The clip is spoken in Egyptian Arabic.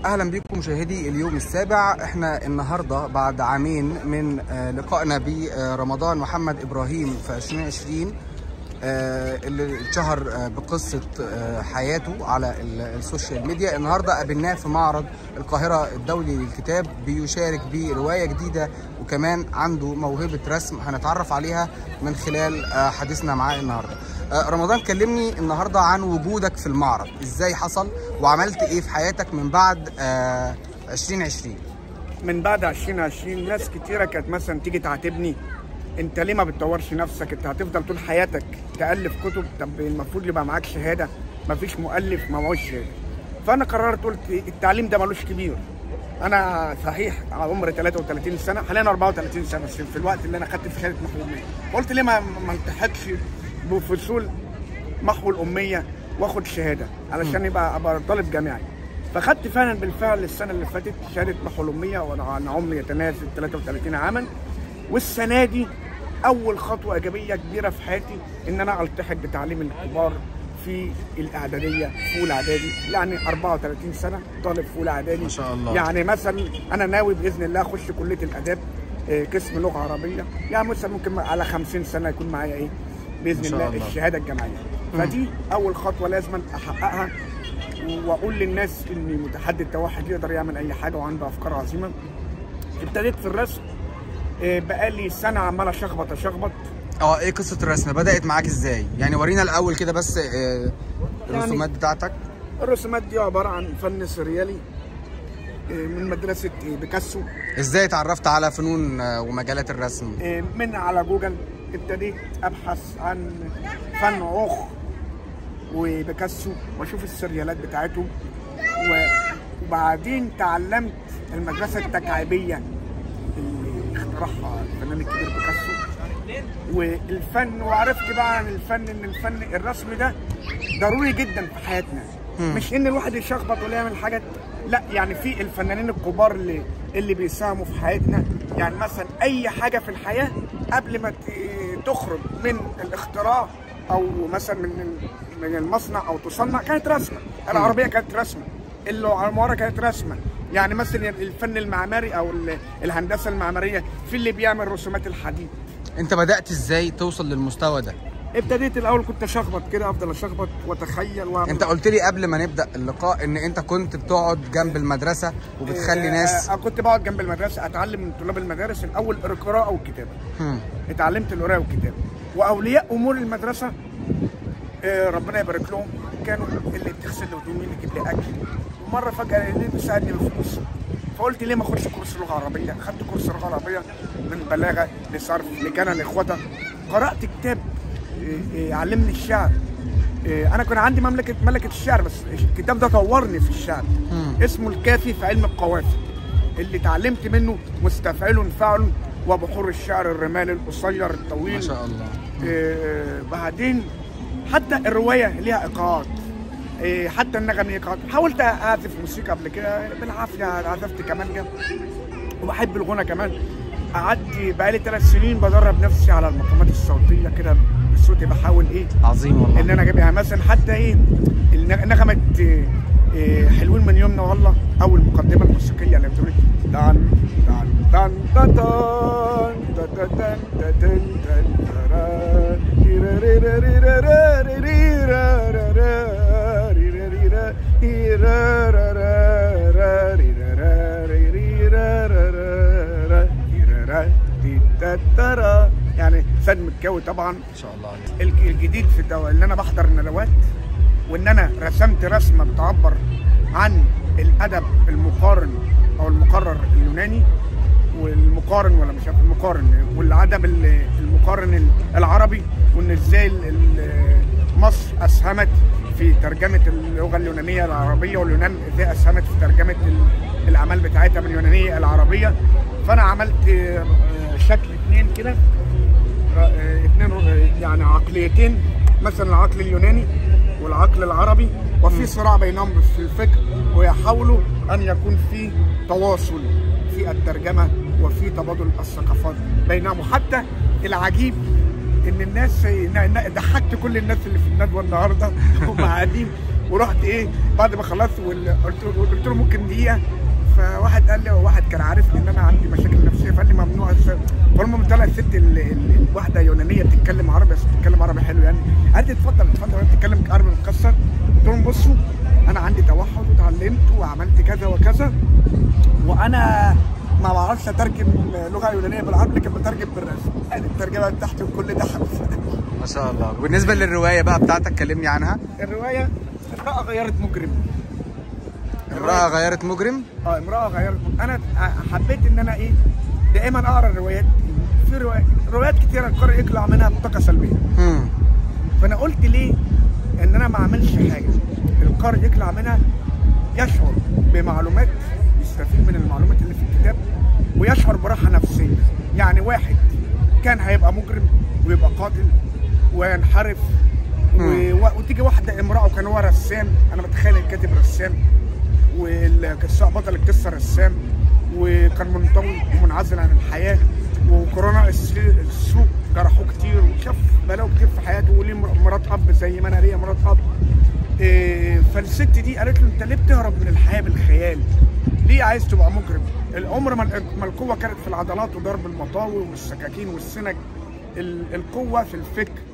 اهلا بكم مشاهدي اليوم السابع احنا النهارده بعد عامين من آه، لقائنا برمضان محمد ابراهيم في 2020 آه، اللي اتشهر آه، بقصه آه، حياته على ال- السوشيال ميديا النهارده قابلناه في معرض القاهره الدولي للكتاب بيشارك بروايه جديده وكمان عنده موهبه رسم هنتعرف عليها من خلال آه، حديثنا معاه النهارده آه، رمضان كلمني النهارده عن وجودك في المعرض ازاي حصل وعملت ايه في حياتك من بعد آه، 2020 من بعد 2020 ناس كتيرة كانت مثلا تيجي تعاتبني انت ليه ما بتطورش نفسك انت هتفضل طول حياتك تألف كتب طب المفروض يبقى معاك شهادة مفيش مؤلف ما معهوش شهادة فانا قررت قلت التعليم ده ملوش كبير انا صحيح عمري 33 سنه حاليا 34 سنه بس في الوقت اللي انا خدت في شهاده محو الاميه قلت ليه ما ما التحقش بفصول محو الاميه واخد شهاده علشان يبقى ابقى طالب جامعي فخدت فعلا بالفعل السنه اللي فاتت شهاده محو الاميه وانا أنا عمري يتناسب 33 عاما والسنه دي اول خطوه ايجابيه كبيره في حياتي ان انا التحق بتعليم الكبار في الاعداديه في اولى اعدادي يعني 34 سنه طالب في اولى اعدادي ما شاء الله. يعني مثلا انا ناوي باذن الله اخش كليه الاداب آه، قسم لغه عربيه يعني مثلا ممكن على 50 سنه يكون معايا ايه باذن ما شاء الله, الله. الشهاده الجامعيه فدي اول خطوه لازم احققها واقول للناس ان متحدي التوحد يقدر يعمل اي حاجه وعنده افكار عظيمه ابتديت في الرسم آه، بقالي سنه عمال اشخبط اشخبط اه ايه قصه الرسم بدات معاك ازاي يعني ورينا الاول كده بس آه، الرسومات بتاعتك الرسومات دي عباره عن فن سريالي آه، من مدرسه آه، بيكاسو ازاي اتعرفت على فنون آه، ومجالات الرسم آه، من على جوجل ابتديت ابحث عن فن عوخ وبيكاسو واشوف السريالات بتاعتهم و- وبعدين تعلمت المدرسه التكعيبيه اللي اخترعها الفنان الكبير بيكاسو والفن وعرفت بقى عن الفن ان الفن الرسم ده ضروري جدا في حياتنا مش ان الواحد يشخبط ولا يعمل حاجات لا يعني في الفنانين الكبار اللي اللي بيساهموا في حياتنا يعني مثلا اي حاجه في الحياه قبل ما ت- تخرج من الاختراع او مثلا من ال- من المصنع او تصنع كانت رسمه العربيه كانت رسمه العماره كانت رسمه يعني مثلا الفن المعماري او ال- الهندسه المعماريه في اللي بيعمل رسومات الحديد انت بدات ازاي توصل للمستوى ده ابتديت الاول كنت اشخبط كده افضل اشخبط واتخيل واعمل انت قلت لي قبل ما نبدا اللقاء ان انت كنت بتقعد جنب المدرسه وبتخلي ناس آه كنت بقعد جنب المدرسه اتعلم من طلاب المدارس الاول القراءه والكتابه هم. اتعلمت القراءه والكتابه واولياء امور المدرسه آه ربنا يبارك لهم كانوا اللي بتغسل لي هدومي اللي يجيب لي اكل ومره فجاه اللي بيساعدني بفلوس فقلت ليه ما اخدش كورس لغه عربيه خدت كورس لغه عربيه من بلاغه لصرف لكان لاخواتها قرات كتاب آه، آه، علمني الشعر آه، انا كان عندي مملكه ملكه الشعر بس الكتاب ده طورني في الشعر اسمه الكافي في علم القوافي اللي اتعلمت منه مستفعل فعل وبحور الشعر الرمال القصير الطويل ما شاء الله آه، بعدين حتى الروايه ليها ايقاعات آه، حتى النغم ليه ايقاعات حاولت اعزف موسيقى قبل كده بالعافيه عزفت كمانجا وبحب الغنى كمان قعدت بقالي ثلاث سنين بدرب نفسي على المقامات الصوتيه كده بصوتي بحاول ايه عظيم والله ان انا اجيب يعني مثلا حتى ايه النغ- نغمه آه، آه، حلوين من يومنا والله او المقدمه الموسيقيه اللي بتقول دان دان دان دان دان دان دان دان دان دان ترا، تيراريراريرارا، ريرارارارا، ريراريرا، تيرارارارا، ريراراريرارارا، تيرارا، تيتاتارا. يعني سد متكوي طبعا ما شاء الله عليك الج- الجديد في الدواء ان انا بحضر الندوات وان انا رسمت رسمه بتعبر عن الادب المقارن او المقرر اليوناني والمقارن ولا مش عارف المقارن والادب ال- المقارن ال- العربي وان ازاي ال- ال- مصر اسهمت في ترجمه اللغه اليونانيه العربيه واليونان ازاي اسهمت في ترجمه ال- الاعمال بتاعتها من اليونانيه العربيه فانا عملت آه، شكل اتنين كده آه، اتنين آه، يعني عقليتين مثلا العقل اليوناني والعقل العربي وفي صراع بينهم في الفكر ويحاولوا ان يكون في تواصل في الترجمه وفي تبادل الثقافات بينهم وحتى العجيب ان الناس ن- ن- ضحكت كل الناس اللي في الندوه النهارده هم قاعدين ورحت ايه بعد ما خلصت وال- قلت له قلت له ممكن دقيقه فواحد قال لي هو واحد كان عارفني ان انا عندي مشاكل نفسيه فقال لي ممنوع الس- فالمهم طلع الست ال- ال- الواحده يونانيه بتتكلم عربي بس بتتكلم عربي حلو يعني قالت لي اتفضل اتفضل انا بتتكلم عربي متكسر قلت لهم بصوا انا عندي توحد وتعلمت وعملت كذا وكذا وانا ما بعرفش اترجم لغه يونانيه بالعربي لكن بترجم بالرسم يعني الترجمه بتاعتي وكل ده حرف ما شاء الله بالنسبه للروايه بقى بتاعتك كلمني عنها الروايه امراه غيرت مجرم امراه غيرت مجرم اه امراه غيرت مجرم. انا حبيت ان انا ايه دائما اقرا الروايات في روايات روايات كتيره القارئ يطلع منها بطاقه سلبيه مم. فانا قلت ليه ان انا ما اعملش حاجه القارئ يطلع منها يشعر بمعلومات يستفيد من المعلومات اللي في الكتاب ويشعر براحه نفسيه يعني واحد كان هيبقى مجرم ويبقى قاتل وينحرف و... و... وتيجي واحده امراه وكان هو رسام انا بتخيل الكاتب رسام والقصه بطل القصه رسام وكان منطوي ومنعزل عن الحياه وكورونا الس- السوق جرحوه كتير وشاف بلاوي كتير في حياته وليه مر- مرات اب زي ما انا ليا مرات اب إيه، فالست دي قالت له انت ليه بتهرب من الحياه بالخيال؟ ليه عايز تبقى مجرم؟ العمر ما ما القوه كانت في العضلات وضرب المطاوي والسكاكين والسنج ال- القوه في الفكر